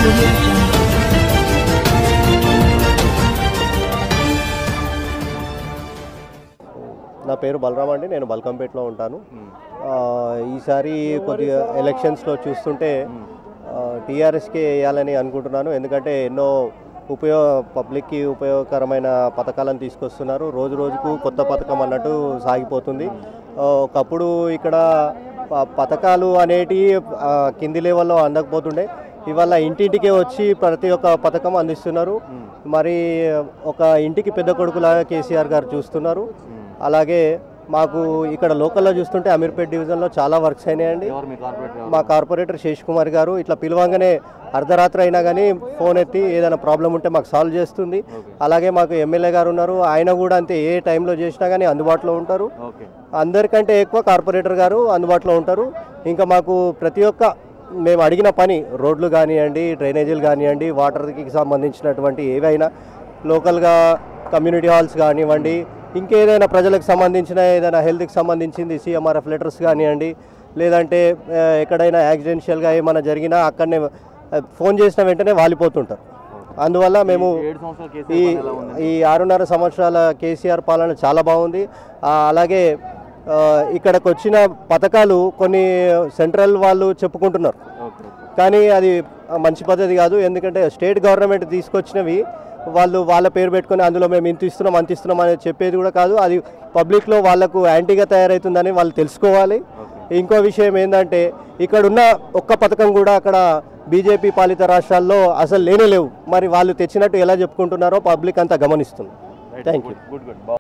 audio jungle. నా పేరు బలరామ్ అండి నేను బల్కంపేటలో ఉంటాను ఆ, ఈసారి కొద్దిగా ఎలక్షన్స్లో చూస్తుంటే టీఆర్ఎస్కే వేయాలని అనుకుంటున్నాను ఎందుకంటే ఎన్నో ఉపయోగ పబ్లిక్కి ఉపయోగకరమైన పథకాలను తీసుకొస్తున్నారు రోజు రోజుకు కొత్త పథకం అన్నట్టు సాగిపోతుంది ఆ, ఒకప్పుడు ఇక్కడ ప- పథకాలు అనేటివి ఆ, కింది లెవెల్లో అందకపోతుండే ఇవాళ ఇంటింటికే వచ్చి ప్రతి ఒక్క పథకం అందిస్తున్నారు మరి ఒక ఇంటికి పెద్ద కొడుకులాగా కేసీఆర్ గారు చూస్తున్నారు అలాగే మాకు ఇక్కడ లోకల్లో చూస్తుంటే అమీర్పేట్ డివిజన్లో చాలా వర్క్స్ అయినాయండి ఎవరు మీ కార్పొరేటర్ మా కార్పొరేటర్ శేష్ కుమార్ గారు ఇట్లా పిలవంగానే అర్ధరాత్రి అయినా కానీ ఫోన్ ఎత్తి ఏదైనా ప్రాబ్లం ఉంటే మాకు సాల్వ్ చేస్తుంది అలాగే మాకు ఎమ్మెల్యే గారు ఉన్నారు ఆయన కూడా అంతే ఏ టైంలో చేసినా కానీ అందుబాటులో ఉంటారు ఓకే అందరికంటే ఎక్కువ కార్పొరేటర్ గారు అందుబాటులో ఉంటారు ఇంకా మాకు ప్రతి ఒక్క మేము అడిగిన పని రోడ్లు కానివ్వండి డ్రైనేజీలు కానివ్వండి వాటర్కి సంబంధించినటువంటి ఏవైనా లోకల్గా కమ్యూనిటీ హాల్స్ కానివ్వండి ఇంకేదైనా ప్రజలకు సంబంధించిన ఏదైనా హెల్త్కి సంబంధించింది సీఎంఆర్ఎఫ్ లెటర్స్ కానివ్వండి లేదంటే ఆ, ఎక్కడైనా యాక్సిడెన్షియల్గా ఏమైనా జరిగినా అక్కడనే ఆ, ఫోన్ చేసిన వెంటనే వాలిపోతుంటారు అందువల్ల మేము ఏడు సంవత్సరాల ఈ కేసీఆర్ పాలన ఎలా ఉంది ఈ ఆరున్నర సంవత్సరాల కేసీఆర్ పాలన చాలా బాగుంది ఆ, అలాగే ఆ, ఇక్కడికి వచ్చిన పథకాలు కొన్ని సెంట్రల్ వాళ్ళు చెప్పుకుంటున్నారు ఓకే ఓకే కానీ అది మంచి పద్ధతి కాదు ఎందుకంటే స్టేట్ గవర్నమెంట్ తీసుకొచ్చినవి వాళ్ళు వాళ్ళ పేరు పెట్టుకొని అందులో మేము ఇంత ఇస్తున్నాం అంత ఇస్తున్నాం అనేది చెప్పేది కూడా కాదు అది పబ్లిక్లో వాళ్ళకు యాంటీగా తయారవుతుందని వాళ్ళు తెలుసుకోవాలి ఇంకో విషయం ఏంటంటే ఇక్కడున్న ఒక్క పథకం కూడా అక్కడ బీజేపీ పాలిత రాష్ట్రాల్లో అసలు లేనే లేవు మరి వాళ్ళు తెచ్చినట్టు ఎలా చెప్పుకుంటున్నారో పబ్లిక్ అంతా గమనిస్తుంది థ్యాంక్ యూ గుడ్ గుడ్